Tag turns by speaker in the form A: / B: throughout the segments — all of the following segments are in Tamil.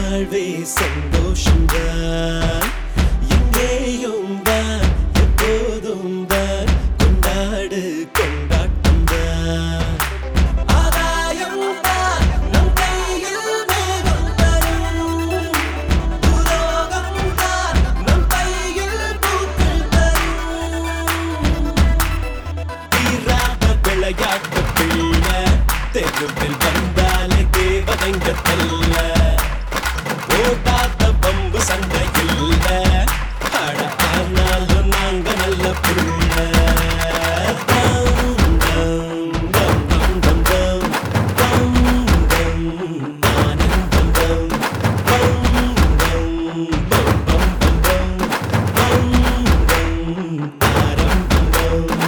A: வாழ்வே சந்தோஷம்தான் எங்கேயும் தான் எப்போதும் தான் கொண்டாடு கொண்டாட்டம் தான் ஆதாயம் தான் நம் கையில் மேகம் தரும் துரோகம் தான் நம் கையில் பூக்கள் தரும் தீராத விளையாட்டு பிள்ளை தெருவில் வந்தாலே தேவதைங்க தல்ல ஓடாத பம்பு சண்டை இல்ல அட ஆனாலும் நாங்க நல்ல புள்ள தம், தம், தம், தம், தம், தம். தம், தம், ஆனந்தம் தம். தம், தம், பம், பம், பம், பம். தம், தம், ஆரம்பம் தம்.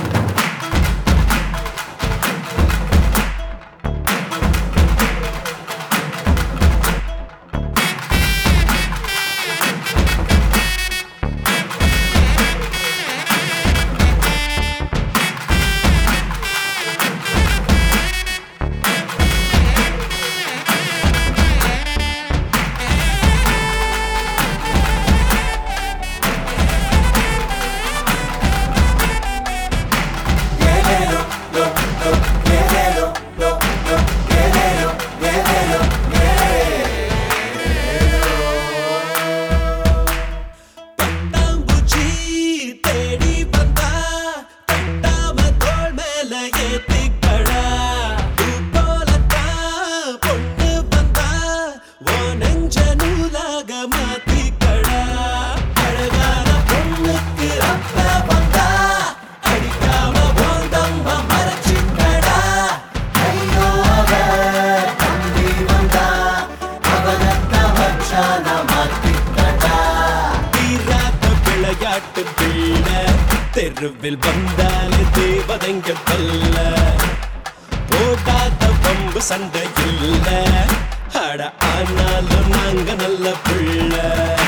A: பட்டாம்பூச்சி தேடி வந்தா தட்டாம தோள் மேல ஏத்திக்கடா பூ போலத்தான் பொண்ணு வந்தா ஓ நெஞ்ச நூலாக மாத்திக்கடா அழகான பொண்ணுக்கு அப்ப வந்தா அடிக்காம போந்தம்ப மறைச்சிக்கடா ஐயோ அவ தம்பி வந்தா அவனத்த வச்சான மாத்திக்கடா தீராத விளையாட்டு பிள்ளை தெருவில் வந்தாலே தேவதைங்க பல்ல போடாத பம்பு சண்டை இல்ல அட ஆனாலும் நாங்க நல்ல பிள்ளை